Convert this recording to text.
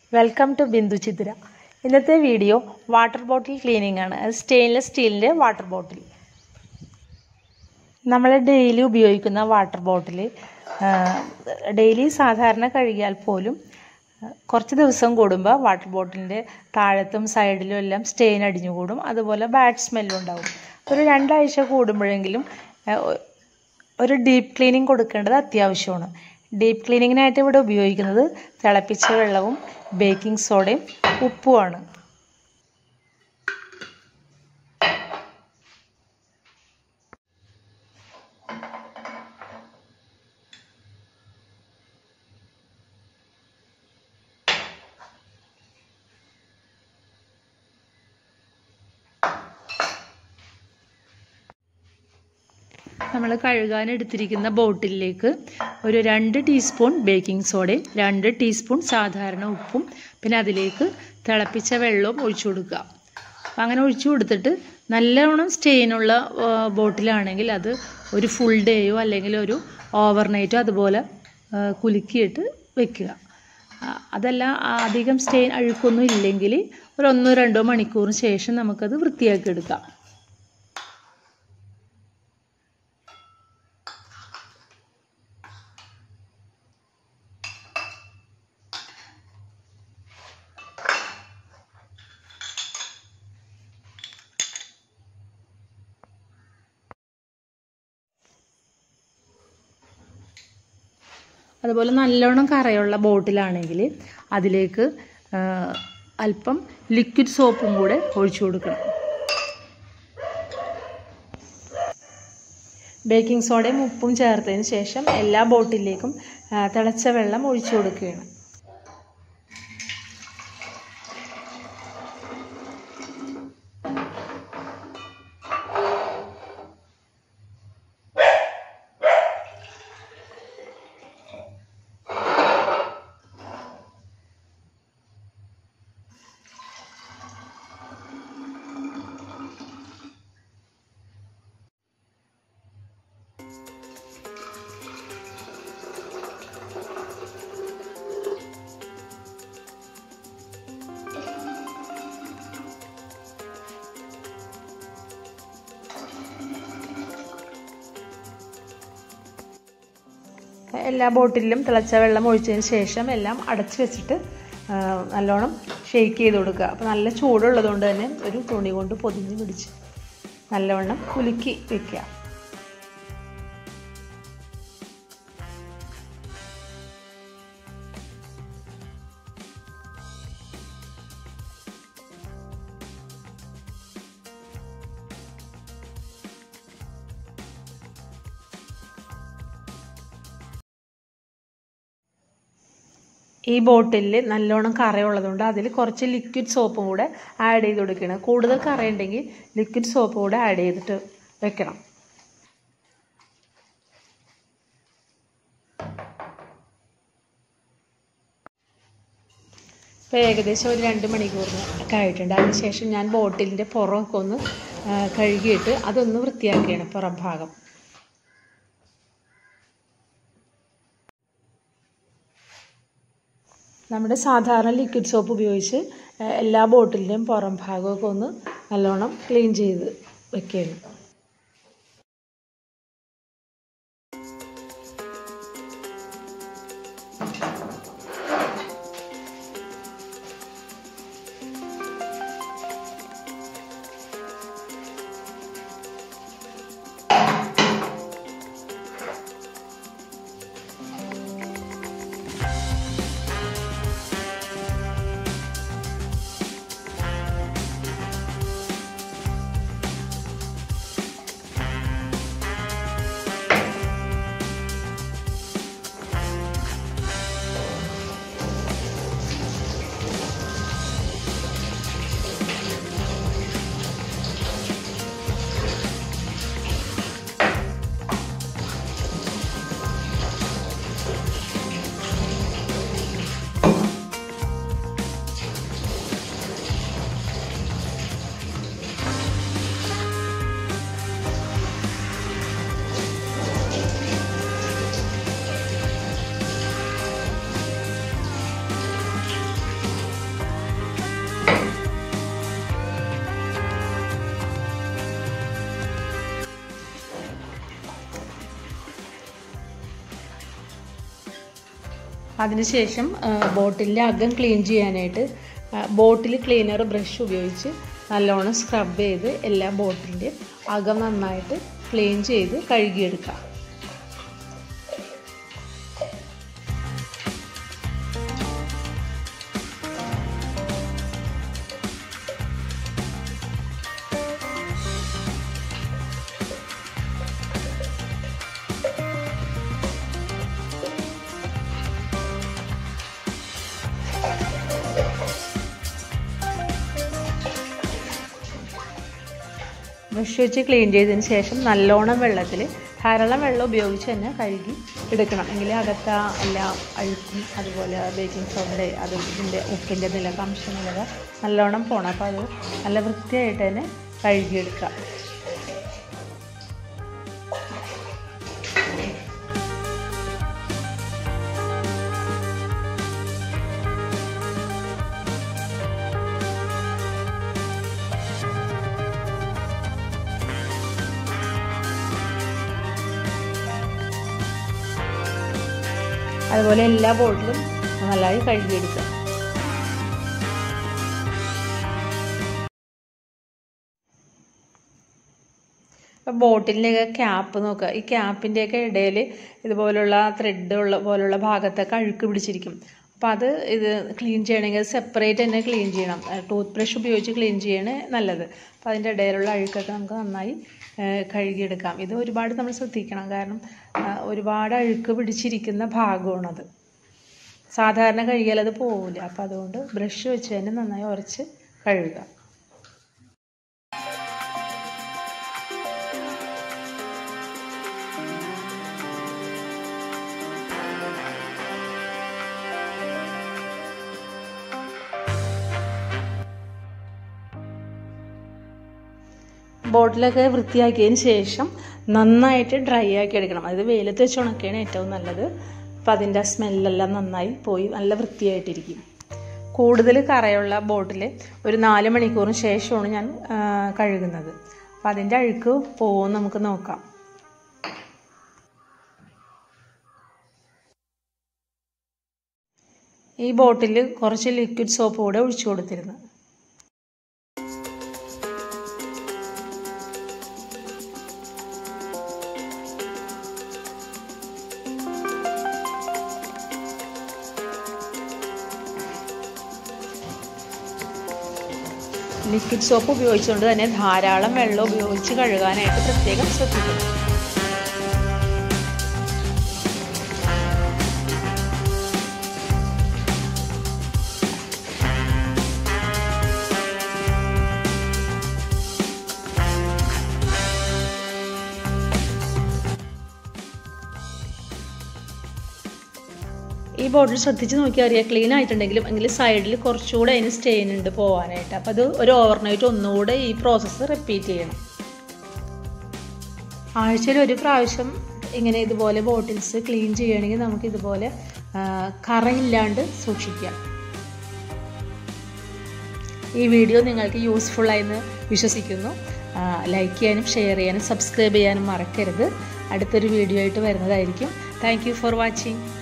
welcome to Bindu ചിത്ര ഇന്നത്തെ video water bottle cleaning ആണ് അത് സ്റ്റെയിൻലെസ് സ്റ്റീലിൻ്റെ വാട്ടർ ബോട്ടിൽ നമ്മൾ ഡെയിലി ഉപയോഗിക്കുന്ന വാട്ടർ ബോട്ടിൽ ഡെയിലി സാധാരണ കഴുകിയാൽ പോലും കുറച്ച് ദിവസം കൂടുമ്പോൾ വാട്ടർ ബോട്ടിലിൻ്റെ താഴത്തും സൈഡിലും എല്ലാം സ്റ്റെയിൻ അടിഞ്ഞുകൂടും അതുപോലെ ബാഡ് സ്മെല്ലും ഉണ്ടാവും ഒരു രണ്ടാഴ്ച കൂടുമ്പോഴെങ്കിലും ഒരു ഡീപ്പ് ക്ലീനിങ് കൊടുക്കേണ്ടത് അത്യാവശ്യമാണ് ഡീപ്പ് ക്ലീനിങ്ങിനായിട്ട് ഇവിടെ ഉപയോഗിക്കുന്നത് തിളപ്പിച്ച വെള്ളവും ബേക്കിംഗ് സോഡയും ഉപ്പുമാണ് നമ്മൾ കഴുകാൻ എടുത്തിരിക്കുന്ന ബോട്ടിലേക്ക് ഒരു രണ്ട് ടീസ്പൂൺ ബേക്കിംഗ് സോഡയും രണ്ട് ടീസ്പൂൺ സാധാരണ ഉപ്പും പിന്നെ അതിലേക്ക് തിളപ്പിച്ച വെള്ളവും ഒഴിച്ചു കൊടുക്കുക അപ്പം അങ്ങനെ ഒഴിച്ചു കൊടുത്തിട്ട് നല്ലവണ്ണം സ്റ്റെയിനുള്ള ബോട്ടിലാണെങ്കിൽ അത് ഒരു ഫുൾ ഡേയോ അല്ലെങ്കിൽ ഒരു ഓവർനൈറ്റോ അതുപോലെ കുലുക്കിയിട്ട് വെക്കുക അതല്ല അധികം സ്റ്റെയിൻ അഴുക്കൊന്നും ഇല്ലെങ്കിൽ ഒരു ഒന്നോ രണ്ടോ മണിക്കൂറിന് ശേഷം നമുക്കത് വൃത്തിയാക്കി എടുക്കാം അതുപോലെ നല്ലോണം കറയുള്ള ബോട്ടിലാണെങ്കിൽ അതിലേക്ക് അല്പം ലിക്വിഡ് സോപ്പും കൂടെ ഒഴിച്ചു കൊടുക്കണം ബേക്കിംഗ് സോഡയും ഉപ്പും ചേർത്തതിന് ശേഷം എല്ലാ ബോട്ടിലേക്കും തിളച്ച വെള്ളം ഒഴിച്ചു കൊടുക്കുകയാണ് എല്ലാ ബോട്ടിലും തിളച്ച വെള്ളം ഒഴിച്ചതിന് ശേഷം എല്ലാം അടച്ചു വെച്ചിട്ട് നല്ലോണം ഷെയ്ക്ക് ചെയ്ത് കൊടുക്കുക അപ്പോൾ നല്ല ചൂടുള്ളതുകൊണ്ട് തന്നെ ഒരു തുണി കൊണ്ട് പൊതിഞ്ഞ് പിടിച്ച് നല്ലവണ്ണം കുലുക്കി വെക്കുക ഈ ബോട്ടിലിൽ നല്ലോണം കറയുള്ളതുകൊണ്ട് അതിൽ കുറച്ച് ലിക്വിഡ് സോപ്പും കൂടെ ആഡ് ചെയ്ത് കൊടുക്കണം കൂടുതൽ കറയുണ്ടെങ്കിൽ ലിക്വിഡ് സോപ്പ് കൂടെ ആഡ് ചെയ്തിട്ട് വെക്കണം ഇപ്പോൾ ഏകദേശം ഒരു രണ്ട് മണിക്കൂറിന് ഒക്കെ ആയിട്ടുണ്ട് അതിനുശേഷം ഞാൻ ബോട്ടിലിൻ്റെ പുറമൊക്കെ ഒന്ന് കഴുകിയിട്ട് അതൊന്ന് വൃത്തിയാക്കിയാണ് പുറം ഭാഗം നമ്മുടെ സാധാരണ ലിക്വിഡ് സോപ്പ് ഉപയോഗിച്ച് എല്ലാ ബോട്ടിലിൻ്റെയും പുറം ഭാഗമൊക്കെ ഒന്ന് നല്ലോണം ക്ലീൻ ചെയ്ത് വെക്കുകയാണ് അതിനുശേഷം ബോട്ടിലിൻ്റെ അകം ക്ലീൻ ചെയ്യാനായിട്ട് ബോട്ടിൽ ക്ലീനർ ബ്രഷ് ഉപയോഗിച്ച് നല്ലോണം സ്ക്രബ് ചെയ്ത് എല്ലാ ബോട്ടിലിൻ്റെയും അകം നന്നായിട്ട് ക്ലീൻ ചെയ്ത് കഴുകിയെടുക്കാം ബ്രഷ് വെച്ച് ക്ലീൻ ചെയ്തതിന് ശേഷം നല്ലോണം വെള്ളത്തിൽ ധാരാളം വെള്ളം ഉപയോഗിച്ച് തന്നെ കഴുകി എടുക്കണം എങ്കിലേ അകത്ത എല്ലാ അഴുക്കും അതുപോലെ ബേക്കിംഗ് സോഡയുടെ അത് ഇതിൻ്റെ ഉപ്പിൻ്റെ നിലക്ക് അംശങ്ങളൊക്കെ നല്ലോണം പോകണം അപ്പോൾ അത് നല്ല വൃത്തിയായിട്ട് തന്നെ കഴുകിയെടുക്കുക അതുപോലെ എല്ലാ ബോട്ടിലും നല്ലതായി കഴുകിയെടുക്കുക ഇപ്പം ബോട്ടിലിൻ്റെയൊക്കെ ക്യാപ്പ് നോക്കുക ഈ ക്യാപ്പിൻ്റെയൊക്കെ ഇടയിൽ ഇതുപോലുള്ള ത്രെഡ് ഉള്ള പോലുള്ള ഭാഗത്തൊക്കെ അഴുക്ക് പിടിച്ചിരിക്കും അപ്പോൾ അത് ഇത് ക്ലീൻ ചെയ്യണമെങ്കിൽ സെപ്പറേറ്റ് തന്നെ ക്ലീൻ ചെയ്യണം ടൂത്ത് ബ്രഷ് ഉപയോഗിച്ച് ക്ലീൻ ചെയ്യണേ നല്ലത് അപ്പോൾ അതിൻ്റെ ഇടയിലുള്ള അഴുക്കൊക്കെ നമുക്ക് നന്നായി കഴുകിയെടുക്കാം ഇത് ഒരുപാട് നമ്മൾ ശ്രദ്ധിക്കണം കാരണം ഒരുപാട് അഴുക്ക് പിടിച്ചിരിക്കുന്ന ഭാഗമാണത് സാധാരണ കഴുകിയാൽ അത് പോവില്ല അപ്പോൾ അതുകൊണ്ട് ബ്രഷ് വെച്ച് തന്നെ നന്നായി ഉരച്ച് കഴുകുക ബോട്ടിലൊക്കെ വൃത്തിയാക്കിയതിന് ശേഷം നന്നായിട്ട് ഡ്രൈ ആക്കി എടുക്കണം അത് വെയിലത്ത് വെച്ച് ഉണക്കുകയാണ് ഏറ്റവും നല്ലത് അപ്പോൾ അതിൻ്റെ സ്മെല്ലെല്ലാം നന്നായി പോയി നല്ല വൃത്തിയായിട്ടിരിക്കും കൂടുതൽ കറയുള്ള ബോട്ടിൽ ഒരു നാല് മണിക്കൂറിന് ശേഷമാണ് ഞാൻ കഴുകുന്നത് അപ്പോൾ അതിൻ്റെ അഴുക്ക് പോകുമെന്ന് നമുക്ക് നോക്കാം ഈ ബോട്ടിൽ കുറച്ച് ലിക്വിഡ് സോപ്പ് കൂടെ ഒഴിച്ചു കൊടുത്തിരുന്നു ലിക്വിഡ് സോപ്പ് ഉപയോഗിച്ചുകൊണ്ട് തന്നെ ധാരാളം വെള്ളം ഉപയോഗിച്ച് കഴുകാനായിട്ട് പ്രത്യേകം ശ്രദ്ധിക്കണം ഈ ബോട്ടിൽ ശ്രദ്ധിച്ച് നോക്കിയാൽ അറിയാം ക്ലീൻ ആയിട്ടുണ്ടെങ്കിലും എങ്കിൽ സൈഡിൽ കുറച്ചുകൂടെ അതിന് സ്റ്റെയിൻ ഉണ്ട് പോകാനായിട്ട് അപ്പോൾ അത് ഒരു ഓവർനൈറ്റ് ഒന്നുകൂടെ ഈ പ്രോസസ്സ് റിപ്പീറ്റ് ചെയ്യണം ആഴ്ചയിൽ ഒരു പ്രാവശ്യം ഇങ്ങനെ ഇതുപോലെ ബോട്ടിൽസ് ക്ലീൻ ചെയ്യണമെങ്കിൽ നമുക്ക് ഇതുപോലെ കറയില്ലാണ്ട് സൂക്ഷിക്കാം ഈ വീഡിയോ നിങ്ങൾക്ക് യൂസ്ഫുൾ ആയെന്ന് വിശ്വസിക്കുന്നു ലൈക്ക് ചെയ്യാനും ഷെയർ ചെയ്യാനും സബ്സ്ക്രൈബ് ചെയ്യാനും മറക്കരുത് അടുത്തൊരു വീഡിയോ ആയിട്ട് വരുന്നതായിരിക്കും താങ്ക് ഫോർ വാച്ചിങ്